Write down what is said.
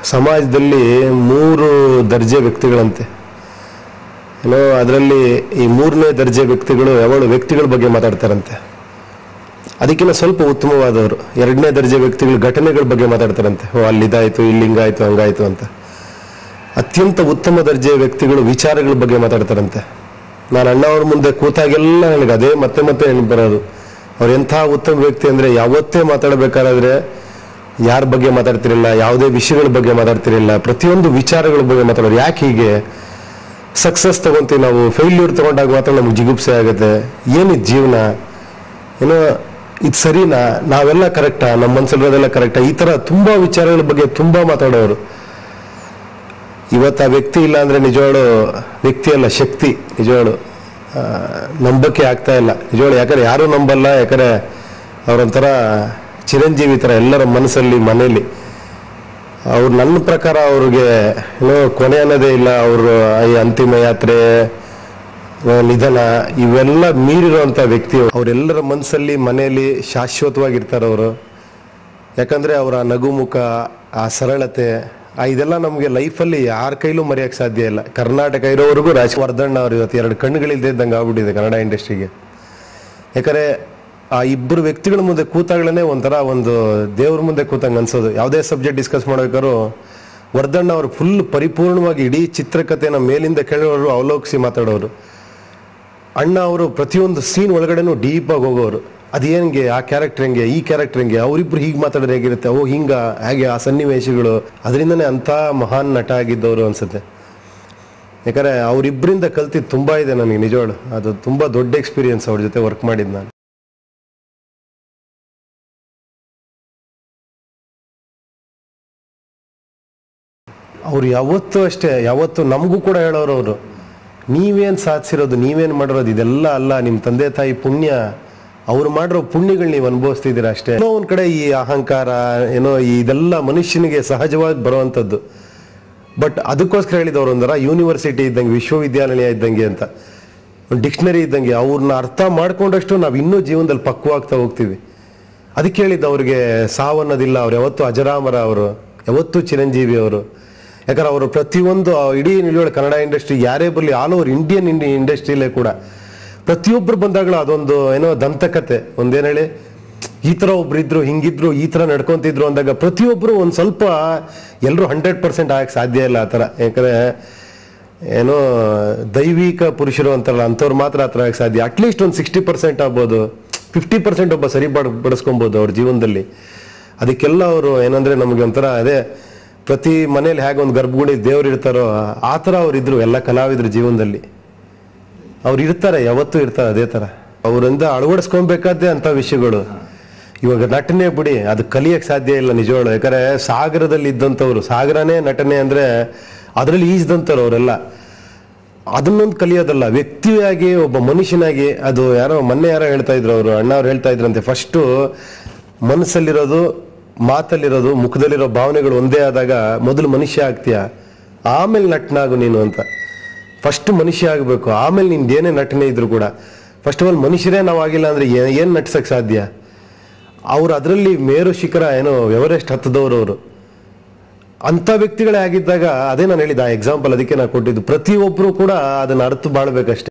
ಸಮಾಜದಲ್ಲಿ ಮೂರು ದರ್ಜೆ ವ್ಯಕ್ತಿಗಳಂತೆ ಏನೋ ಅದರಲ್ಲಿ ಈ ಮೂರನೇ ದರ್ಜೆ ವ್ಯಕ್ತಿಗಳು ಯಾವಾಗಲೂ ವ್ಯಕ್ತಿಗಳ ಬಗ್ಗೆ ಮಾತಾಡ್ತಾರಂತೆ ಅದಕ್ಕಿಂತ ಸ್ವಲ್ಪ ಉತ್ತಮವಾದವರು ಎರಡನೇ ದರ್ಜೆ ವ್ಯಕ್ತಿಗಳು ಘಟನೆಗಳ ಬಗ್ಗೆ ಮಾತಾಡ್ತಾರಂತೆ ಓ ಅಲ್ಲಿ ಇದಾಯ್ತು ಇಲ್ಲಿ ಹಿಂಗಾಯ್ತು ಹಂಗಾಯ್ತು ಅಂತ ಅತ್ಯಂತ ಉತ್ತಮ ದರ್ಜೆಯ ವ್ಯಕ್ತಿಗಳು ವಿಚಾರಗಳ ಬಗ್ಗೆ ಮಾತಾಡ್ತಾರಂತೆ ನಾನು ಅಣ್ಣ ಅವ್ರ ಮುಂದೆ ಕೂತಾಗೆಲ್ಲ ನನಗೆ ಅದೇ ಮತ್ತೆ ಮತ್ತೆ ನೆನಪು ಬರೋದು ಅವ್ರು ಎಂಥ ಉತ್ತಮ ವ್ಯಕ್ತಿ ಅಂದ್ರೆ ಯಾವತ್ತೇ ಮಾತಾಡಬೇಕಾದ್ರೆ ಯಾರ ಬಗ್ಗೆ ಮಾತಾಡ್ತಿರಲಿಲ್ಲ ಯಾವುದೇ ವಿಷಯಗಳ ಬಗ್ಗೆ ಮಾತಾಡ್ತಿರಲಿಲ್ಲ ಪ್ರತಿಯೊಂದು ವಿಚಾರಗಳ ಬಗ್ಗೆ ಮಾತಾಡೋರು ಯಾಕೆ ಹೀಗೆ ಸಕ್ಸಸ್ ತಗೊಂತೀವಿ ನಾವು ಫೇಲ್ಯೂರ್ ತಗೊಂಡಾಗ ಮಾತ್ರ ನಮ್ಗೆ ಜಿಗುಪ್ಸೆ ಆಗುತ್ತೆ ಏನಿದ್ ಜೀವನ ಏನೋ ಇದು ಸರಿನಾ ನಾವೆಲ್ಲ ಕರೆಕ್ಟಾ ನಮ್ಮ ಮನ್ಸಲ್ಲಿರೋದೆಲ್ಲ ಕರೆಕ್ಟಾ ಈ ತರ ತುಂಬಾ ವಿಚಾರಗಳ ಬಗ್ಗೆ ತುಂಬಾ ಮಾತಾಡೋರು ಇವತ್ತು ಆ ವ್ಯಕ್ತಿ ಇಲ್ಲ ಅಂದ್ರೆ ನಿಜವಾಳು ವ್ಯಕ್ತಿ ಅಲ್ಲ ಶಕ್ತಿ ನಿಜವಾಳು ಆ, ನಂಬಕ್ಕೆ ಆಗ್ತಾ ಇಲ್ಲ ನಿಜವಾಳು ಯಾಕಂದ್ರೆ ಯಾರು ನಂಬಲ್ಲ ಯಾಕಂದ್ರೆ ಅವರೊಂಥರ ಚಿರಂಜೀವಿ ತರ ಎಲ್ಲರ ಮನಸ್ಸಲ್ಲಿ ಮನೆಯಲ್ಲಿ ಅವ್ರು ನನ್ನ ಪ್ರಕಾರ ಅವ್ರಿಗೆ ಏನೋ ಕೊನೆ ಅನ್ನೋದೇ ಇಲ್ಲ ಅವರು ಈ ಅಂತಿಮ ಯಾತ್ರೆ ಆ, ನಿಧನ ಇವೆಲ್ಲ ಮೀರಿರುವಂತ ವ್ಯಕ್ತಿ ಅವರೆಲ್ಲರ ಮನಸ್ಸಲ್ಲಿ ಮನೆಯಲ್ಲಿ ಶಾಶ್ವತವಾಗಿರ್ತಾರೆ ಅವರು ಯಾಕಂದ್ರೆ ಅವರ ನಗುಮುಖ ಆ ಸರಳತೆ ಆ ಇದೆಲ್ಲ ನಮಗೆ ಲೈಫಲ್ಲಿ ಯಾರ ಕೈಲೂ ಮರೆಯಕ್ಕೆ ಸಾಧ್ಯ ಇಲ್ಲ ಕರ್ನಾಟಕ ಇರೋವರೆಗೂ ರಾಜ್ ವರ್ಧಣ್ಣ ಅವರು ಇವತ್ತು ಎರಡು ಕಣ್ಣುಗಳಿಲ್ದೇ ಇದ್ದಂಗೆ ಆಗ್ಬಿಟ್ಟಿದೆ ಕನ್ನಡ ಇಂಡಸ್ಟ್ರಿಗೆ ಯಾಕಂದ್ರೆ ಆ ಇಬ್ಬರು ವ್ಯಕ್ತಿಗಳ ಮುಂದೆ ಕೂತಾಗಳೇ ಒಂಥರ ಒಂದು ದೇವ್ರ ಮುಂದೆ ಕೂತಂಗೆ ಅನ್ಸೋದು ಯಾವುದೇ ಸಬ್ಜೆಕ್ಟ್ ಡಿಸ್ಕಸ್ ಮಾಡ್ಬೇಕಾದ್ರು ವರ್ಧಣ್ಣ ಅವರು ಫುಲ್ ಪರಿಪೂರ್ಣವಾಗಿ ಇಡೀ ಚಿತ್ರಕಥೆನ ಮೇಲಿಂದ ಕೆಳವರು ಅವಲೋಕಿಸಿ ಮಾತಾಡೋರು ಅಣ್ಣ ಅವರು ಪ್ರತಿಯೊಂದು ಸೀನ್ ಒಳಗಡೆನೂ ಡೀಪ್ ಆಗಿ ಹೋಗೋರು ಅದೇನ್ಗೆ ಆ ಕ್ಯಾರೆಕ್ಟರ್ ಹೆಂಗೆ ಈ ಕ್ಯಾರೆಕ್ಟರ್ ಹೆಂಗೆ ಅವರಿಬ್ರು ಹೀಗೆ ಮಾತಾಡಿದ್ರೆ ಹೇಗಿರುತ್ತೆ ಓ ಹಿಂಗ ಹೇಗೆ ಆ ಸನ್ನಿವೇಶಗಳು ಅದರಿಂದನೇ ಅಂತ ಮಹಾನ್ ನಟ ಆಗಿದ್ದವರು ಅನ್ಸುತ್ತೆ ಯಾಕಂದ್ರೆ ಅವರಿಬ್ಬರಿಂದ ಕಲ್ತಿದ್ದು ತುಂಬಾ ಇದೆ ನನಗೆ ನಿಜವಾಳು ಅದು ತುಂಬಾ ದೊಡ್ಡ ಎಕ್ಸ್ಪೀರಿಯನ್ಸ್ ಅವ್ರ ಜೊತೆ ವರ್ಕ್ ಮಾಡಿದ್ದು ನಾನು ಅವ್ರು ಯಾವತ್ತೂ ಅಷ್ಟೇ ಯಾವತ್ತು ನಮಗೂ ಕೂಡ ಹೇಳೋರು ಅವರು ನೀವೇನ್ ಸಾಧಿಸಿರೋದು ನೀವೇನ್ ಮಾಡಿರೋದು ಇದೆಲ್ಲ ಅಲ್ಲ ನಿಮ್ಮ ತಂದೆ ತಾಯಿ ಪುಣ್ಯ ಅವ್ರು ಮಾಡಿರೋ ಪುಣ್ಯಗಳು ನೀವು ಅನುಭವಿಸ್ತಿದ್ದೀರಾ ಅಷ್ಟೇ ಏನೋ ಒಂದ್ ಕಡೆ ಈ ಅಹಂಕಾರ ಏನೋ ಈ ಇದೆಲ್ಲ ಮನುಷ್ಯನಿಗೆ ಸಹಜವಾಗಿ ಬರುವಂಥದ್ದು ಬಟ್ ಅದಕ್ಕೋಸ್ಕರ ಹೇಳಿದವರು ಒಂದರ ಯೂನಿವರ್ಸಿಟಿ ಇದ್ದಂಗೆ ವಿಶ್ವವಿದ್ಯಾನಿಲಯ ಇದ್ದಂಗೆ ಅಂತ ಒಂದು ಡಿಕ್ಷನರಿ ಇದ್ದಂಗೆ ಅವ್ರನ್ನ ಅರ್ಥ ಮಾಡ್ಕೊಂಡಷ್ಟು ನಾವು ಇನ್ನೂ ಜೀವನದಲ್ಲಿ ಪಕ್ವಾಗ್ತಾ ಹೋಗ್ತೀವಿ ಅದಕ್ಕೆ ಹೇಳಿದ್ದು ಅವ್ರಿಗೆ ಸಾವನ್ನೋದಿಲ್ಲ ಅವ್ರು ಯಾವತ್ತೂ ಅಜರಾಮರ ಅವರು ಯಾವತ್ತೂ ಚಿರಂಜೀವಿ ಅವರು ಯಾಕಂದ್ರೆ ಅವರು ಪ್ರತಿಯೊಂದು ಆ ಇಡೀ ನಿಲುವಳಿ ಕನ್ನಡ ಇಂಡಸ್ಟ್ರಿ ಯಾರೇ ಬರಲಿ ಆಲ್ ಓವರ್ ಇಂಡಿಯನ್ ಇಂಡಸ್ಟ್ರಿಲೇ ಕೂಡ ಪ್ರತಿಯೊಬ್ಬರು ಬಂದಾಗಲೂ ಅದೊಂದು ಏನೋ ದಂತಕತೆ ಒಂದೇನು ಹೇಳಿ ಈ ಥರ ಒಬ್ರು ಇದ್ರು ಹಿಂಗಿದ್ರು ಈ ಥರ ನಡ್ಕೊಂತಿದ್ರು ಅಂದಾಗ ಪ್ರತಿಯೊಬ್ಬರು ಒಂದು ಸ್ವಲ್ಪ ಎಲ್ಲರೂ ಹಂಡ್ರೆಡ್ ಪರ್ಸೆಂಟ್ ಆಗಕ್ಕೆ ಸಾಧ್ಯ ಇಲ್ಲ ಆ ಥರ ಯಾಕಂದ್ರೆ ಏನೋ ದೈವಿಕ ಪುರುಷರು ಅಂತಾರಲ್ಲ ಅಂಥವ್ರು ಮಾತ್ರ ಆ ಥರ ಆಗಕ್ಕೆ ಸಾಧ್ಯ ಅಟ್ಲೀಸ್ಟ್ ಒಂದು ಸಿಕ್ಸ್ಟಿ ಪರ್ಸೆಂಟ್ ಆಗ್ಬೋದು ಫಿಫ್ಟಿ ಪರ್ಸೆಂಟ್ ಒಬ್ಬ ಸರಿ ಬಡ್ ಬಡಿಸ್ಕೊಬೋದು ಅವ್ರ ಜೀವನದಲ್ಲಿ ಅದಕ್ಕೆಲ್ಲ ಅವರು ಏನಂದ್ರೆ ನಮಗೆ ಒಂಥರ ಅದೇ ಪ್ರತಿ ಮನೇಲಿ ಹೇಗೆ ಒಂದು ಗರ್ಭಗುಡಿ ದೇವ್ರು ಇರ್ತಾರೋ ಆ ಥರ ಅವ್ರು ಇದ್ರು ಎಲ್ಲ ಕಲಾವಿದ್ರ ಜೀವನದಲ್ಲಿ ಅವ್ರು ಇರ್ತಾರೆ ಯಾವತ್ತೂ ಇರ್ತಾರೆ ಅದೇ ತರ ಅವರಿಂದ ಅಳವಡಿಸ್ಕೊಬೇಕಾದ್ದೇ ಅಂತ ವಿಷಯಗಳು ಇವಾಗ ನಟನೆ ಬಿಡಿ ಅದು ಕಲಿಯಕ್ ಸಾಧ್ಯ ಇಲ್ಲ ನಿಜವಾಳು ಯಾಕಂದ್ರೆ ಸಾಗರದಲ್ಲಿ ಇದ್ದಂಥವ್ರು ಸಾಗರನೇ ನಟನೆ ಅಂದ್ರೆ ಅದರಲ್ಲಿ ಈಜ್ದಂಥವ್ರು ಅವರೆಲ್ಲ ಅದನ್ನೊಂದು ಕಲಿಯೋದಲ್ಲ ವ್ಯಕ್ತಿಯಾಗಿ ಒಬ್ಬ ಮನುಷ್ಯನಾಗಿ ಅದು ಯಾರೋ ಮೊನ್ನೆ ಯಾರೋ ಹೇಳ್ತಾ ಇದ್ರು ಅವರು ಅಣ್ಣ ಅವ್ರು ಹೇಳ್ತಾ ಇದ್ರಂತೆ ಫಸ್ಟು ಮನಸ್ಸಲ್ಲಿರೋದು ಮಾತಲ್ಲಿರೋದು ಮುಖದಲ್ಲಿರೋ ಭಾವನೆಗಳು ಒಂದೇ ಆದಾಗ ಮೊದಲು ಮನುಷ್ಯ ಆಗ್ತೀಯ ಆಮೇಲೆ ನಟನಾಗು ನೀನು ಅಂತ ಫಸ್ಟ್ ಮನುಷ್ಯ ಆಗಬೇಕು ಆಮೇಲೆ ನಿನ್ಗೆ ಏನೇ ನಟನೆ ಇದ್ರು ಕೂಡ ಫಸ್ಟ್ ಆಫ್ ಆಲ್ ಮನುಷ್ಯರೇ ನಾವು ಆಗಿಲ್ಲ ಅಂದ್ರೆ ಏ- ಏನ್ ನಟಿಸಕ್ ಸಾಧ್ಯ ಅವ್ರು ಅದರಲ್ಲಿ ಮೇರು ಶಿಖರ ಏನೋ ಎವರೆಸ್ಟ್ ಹತ್ತದವ್ರು ಅವರು ಅಂತ ವ್ಯಕ್ತಿಗಳೇ ಆಗಿದ್ದಾಗ ಅದೇ ನಾನು ಹೇಳಿದ ಆ ಎಕ್ಸಾಂಪಲ್ ಅದಕ್ಕೆ ನಾನು ಕೊಟ್ಟಿದ್ದು ಪ್ರತಿಯೊಬ್ಬರು ಕೂಡ ಅದನ್ನ ಅರ್ಥ ಬಾಳ್ಬೇಕಷ್ಟೇ